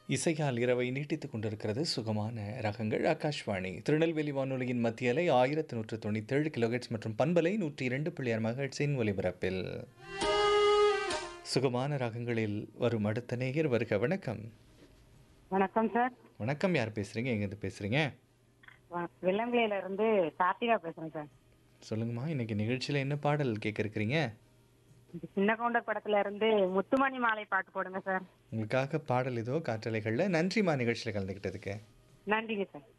இசையால் இரவை நீட்டித்துக் கொண்டிருக்கிறது சுகமான ரகங்கள் ஆகாஷ்வாணி திருநெல்வேலி வானொலியின் மத்திய அலை ஆயிரத்தி நூற்று தொண்ணூத்தேழு கிலோஹெட்ஸ் மற்றும் பண்பலை நூற்றி இரண்டு புள்ளியார் மகட்ஸின் ஒலிபரப்பில் சுகமான ரகங்களில் வரும் அடுத்த நேயர் வருக வணக்கம் வணக்கம் சார் வணக்கம் யார் பேசுறீங்க எங்கேருந்து பேசுறீங்க வ- வெள்ளங்கிலையில இருந்து கார்த்திகா பேசுறேன் சார் சொல்லுங்கம்மா இன்னைக்கு நிகழ்ச்சியில் என்ன பாடல் கேட்க இருக்கிறீங்க இந்த சின்ன கவுண்டர் படத்துல இருந்து முத்துமணி மாலை பாட்டு போடுங்க சார் உங்களுக்காக பாடல் இதோ காற்றலைகளில் நன்றிமா நிகழ்ச்சியில் கலந்துக்கிட்டதுக்கு நன்றிங்க சார்